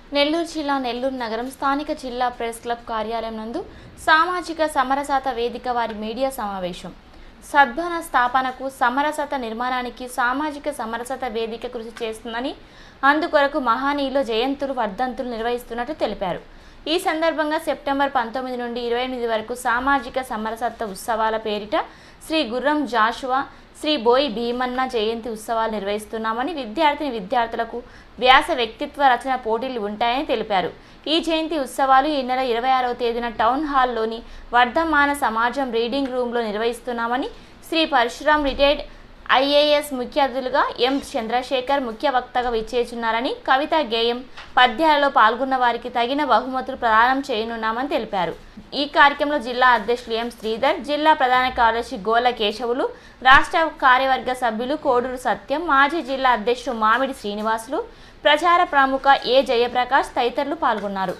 నెల్లూరు జిల్లా నెల్లూరు నగరం స్థానిక జిల్లా ప్రెస్ క్లబ్ కార్యాలయం నందు సామాజిక సమరసత వేదిక వారి మీడియా సమావేశం సద్భాన స్థాపనకు సమరసత నిర్మాణానికి సామాజిక సమరసత వేదిక కృషి చేస్తుందని అందుకొరకు మహానీయులు జయంతులు వర్ధంతులు నిర్వహిస్తున్నట్టు తెలిపారు ఈ సందర్భంగా సెప్టెంబర్ పంతొమ్మిది నుండి ఇరవై ఎనిమిది వరకు సామాజిక సమరసత్వ ఉత్సవాల పేరిట శ్రీ గుర్రం జాషువా శ్రీ బోయి భీమన్న జయంతి ఉత్సవాలు నిర్వహిస్తున్నామని విద్యార్థిని విద్యార్థులకు వ్యాస వ్యక్తిత్వ రచన పోటీలు ఉంటాయని తెలిపారు ఈ జయంతి ఉత్సవాలు ఈ నెల ఇరవై ఆరవ తేదీన టౌన్ హాల్లోని వర్ధమాన సమాజం రీడింగ్ రూమ్లో నిర్వహిస్తున్నామని శ్రీ పరశురాం రిటైర్డ్ ఐఏఎస్ ముఖ్య అతిథులుగా ఎం చంద్రశేఖర్ ముఖ్య వక్తగా విచ్చేచున్నారని కవిత గేయం పద్యాలలో పాల్గొన్న వారికి తగిన బహుమతులు ప్రదానం చేయనున్నామని తెలిపారు ఈ కార్యక్రమంలో జిల్లా అధ్యక్షులు ఎం శ్రీధర్ జిల్లా ప్రధాన కార్యదర్శి గోల కేశవులు రాష్ట్ర కార్యవర్గ సభ్యులు కోడూరు సత్యం మాజీ జిల్లా అధ్యక్షుడు మామిడి శ్రీనివాసులు ప్రచార ప్రముఖ ఏ జయప్రకాష్ తదితరులు పాల్గొన్నారు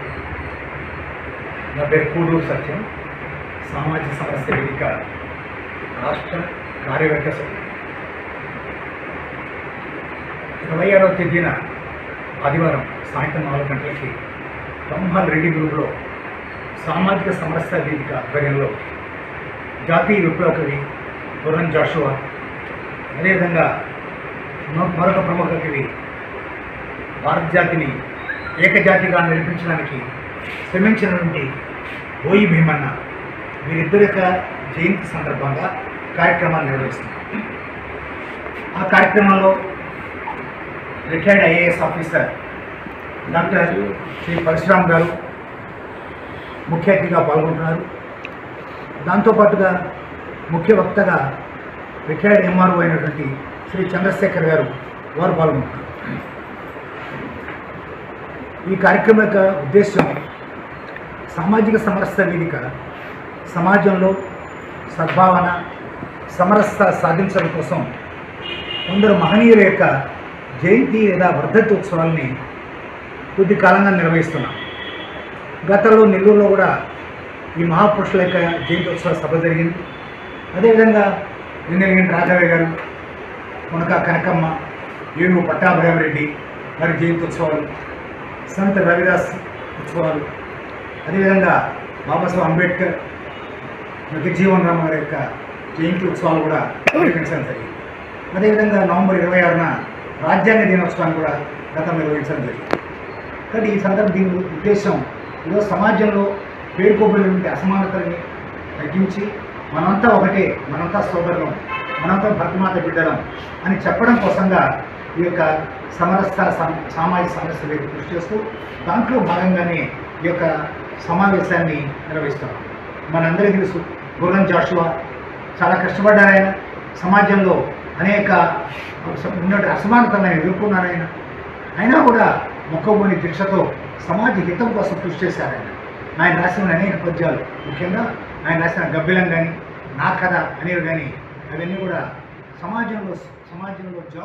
నా పేరు కూడూరు సత్యం సామాజిక సమస్య వేదిక రాష్ట్ర కార్యవర్గ సభ్యుడు ఇరవై ఆరవ తేదీన ఆదివారం సాయంత్రం నాలుగు గంటలకి టౌన్ హాల్ రెడ్డి గ్రూప్లో సామాజిక సమరస్య వేదిక ఆధ్వర్యంలో జాతీయ విప్లవ కవి గుర్రం జాషువా అదేవిధంగా మరొ- మరొక ప్రముఖ కవి భారత జాతిని ఏకజాతిగా నడిపించడానికి శ్రమించినటువంటి ఓయి భీమన్న వీరిద్దరి యొక్క జయంతి సందర్భంగా కార్యక్రమాలు నిర్వహిస్తున్నారు ఆ కార్యక్రమంలో retired IAS officer doctor Shri Parashuram garu ముఖ్య అతిథిగా పాల్గొంటున్నారు దాంతోపాటుగా ముఖ్య వక్తగా రిటైర్డ్ ఎంఆర్ఓ అయినటువంటి శ్రీ చంద్రశేఖర్ గారు వారు పాల్గొంటున్నారు ఈ కార్యక్రమం యొక్క ఉద్దేశం సామాజిక సమరసత వేదిక సమాజంలో సద్భావన సమరసత సాధించడం కోసం కొందరు మహనీయుల యొక్క జయంతి లేదా వర్ధంతి ఉత్సవాల్ని కొద్ది కాలంగా నిర్వహిస్తున్నాం గతంలో నెల్లూరులో కూడా ఈ మహాపురుషుల యొక్క జయంతి ఉత్సవ సభ జరిగింది అదేవిధంగా నిన్నెలిగిన రాఘవయ్య గారు కొనక కనకమ్మ ఏనుగు పట్టాభయారెడ్డి వారి జయంతి ఉత్సవాలు సంత రవిదాస్ ఉత్సవాలు అదేవిధంగా బాబాసాహెబ్ అంబేద్కర్ జగజ్జీవన్ రామ్ గారి యొక్క జయంతి ఉత్సవాలు కూడా నిర్వహించడం జరిగింది అదేవిధంగా నవంబర్ ఇరవై ఆరున రాజ్యాంగ దినోత్సవాన్ని కూడా గతం నిర్వహించడం జరిగింది కానీ ఈ సందర్భం దీని ఉద్దేశం ఈరోజు సమాజంలో పేరుకోబడినటువంటి అసమానతల్ని తగ్గించి మనంతా ఒకటే మనంతా సోదరులం మనంతా భరతమాత బిడ్డలం అని చెప్పడం కోసంగా ఈ యొక్క సమరస సమ- సామాజిక సమస్య వేదిక కృషి చేస్తూ దాంట్లో భాగంగానే ఈ యొక్క సమావేశాన్ని నిర్వహిస్తున్నాం మనందరికీ తెలుసు గుర్రం జాషువా చాలా కష్టపడ్డారు ఆయన సమాజంలో అనేక ఉన్నటువంటి అసమానతలను ఎదుర్కొన్నారు ఆయన అయినా కూడా మొక్కబోని దీక్షతో సమాజ హితం కోసం కృషి చేశారు ఆయన ఆయన రాసిన అనేక పద్యాలు ముఖ్యంగా ఆయన రాసిన గబ్బిలం కానీ నా కథ అనేవి కానీ అవన్నీ కూడా సమాజంలో సమాజంలో జా